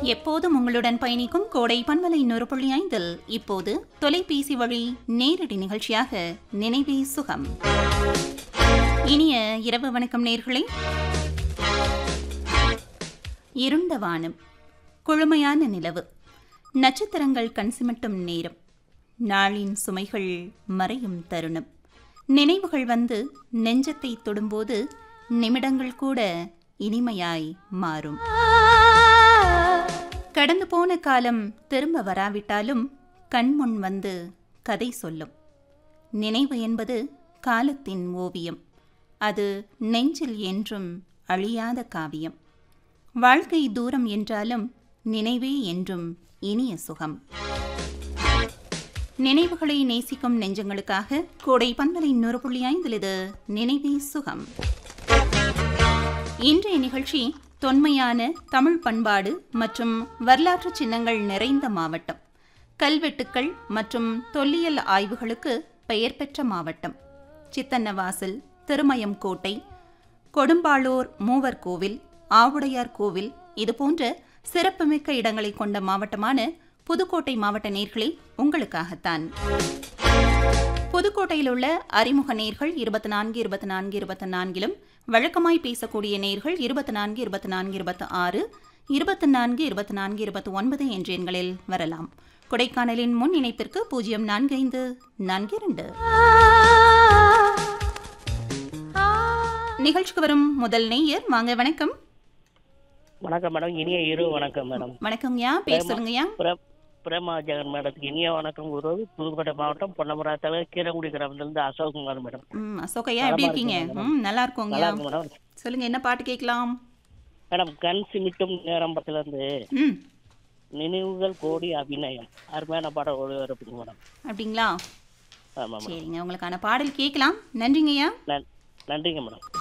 எப்போதும் உங்களுடன் பயணிக்கும் கோடை பன்மலை நூறு புள்ளி ஐந்தில் இப்போது தொலைபேசி வழி நேரடி நிகழ்ச்சியாக நினைவே சுகம் இனிய இரவு வணக்கம் நேர்களே இருண்ட வானம் குழுமையான நிலவு நட்சத்திரங்கள் கண் சிமிட்டும் நேரம் நாளின் சுமைகள் மறையும் தருணம் நினைவுகள் வந்து நெஞ்சத்தை தொடும்போது நிமிடங்கள் கூட இனிமையாய் மாறும் கடந்து போன காலம் திரும்ப வராவிட்டாலும் கண்முன் வந்து கதை சொல்லும் நினைவு என்பது காலத்தின் ஓவியம் அது நெஞ்சில் என்றும் அழியாத காவியம் வாழ்க்கை தூரம் என்றாலும் நினைவே என்றும் இனிய சுகம் நினைவுகளை நேசிக்கும் நெஞ்சங்களுக்காக கோடை பண்பலை நூறு புள்ளி ஐந்தில் இது நினைவே சுகம் இன்றைய நிகழ்ச்சி தொன்மையான தமிழ் பண்பாடு மற்றும் வரலாற்று சின்னங்கள் நிறைந்த மாவட்டம் கல்வெட்டுக்கள் மற்றும் தொல்லியல் ஆய்வுகளுக்கு பெயர் பெற்ற மாவட்டம் சித்தன்னவாசல் திருமயம் கோட்டை கொடும்பாளூர் மூவர் கோவில் ஆவுடையார் கோவில் இதுபோன்ற சிறப்புமிக்க இடங்களை கொண்ட மாவட்டமான புதுக்கோட்டை மாவட்ட நேர்களே உங்களுக்காகத்தான் புதுக்கோட்டையில் உள்ள அறிமுக நேர்கள் இருபத்தி நான்கு இருபத்தி நான்கு இருபத்தி நான்கிலும் வழக்கமாய் பேசக்கூடிய நேர்கள் இருபத்தி நான்கு இருபத்தி நான்கு இருபத்தி ஆறு இருபத்தி நான்கு இருபத்தி நான்கு இருபத்தி ஒன்பது என்ற எண்களில் வரலாம் கொடைக்கானலின் முன் இணைப்பிற்கு பூஜ்ஜியம் நான்கு ஐந்து நான்கு இரண்டு நிகழ்ச்சிக்கு வரும் முதல் நேயர் வாங்க வணக்கம் வணக்கம் மேடம் இனிய இரு வணக்கம் மேடம் வணக்கங்கய்யா பேர் சொல்லுங்கய்யா பிர- பிரேமா ஜெகன் மேடத்துக்கு இனிய வணக்கம் கூறுவது புதுக்கோட்டை மாவட்டம் பொன்னமரா தலைவர் கீரங்குடி கிராமத்திலிருந்து அசோக்குமார் மேடம் ம் அசோகையா எப்படி இருக்கீங்க ம் நல்லா இருக்கோங்கய்யா நல்லா இருக்கு மேடம் சொல்லுங்க என்ன பாட்டு கேட்கலாம் மேடம் கண் சிமிட்டும் நேரம்பத்துல இருந்து ம் நினைவுகள் கோடி அபிநயம் அருமையான பாடம் ஒரு இருப்புங்க மேடம் அப்படிங்களா ஆமா மேடம் சரிங்க உங்களுக்கான பாடல் கேட்கலாம் நன்றிங்கய்யா நன்- நன்றிங்க மேடம்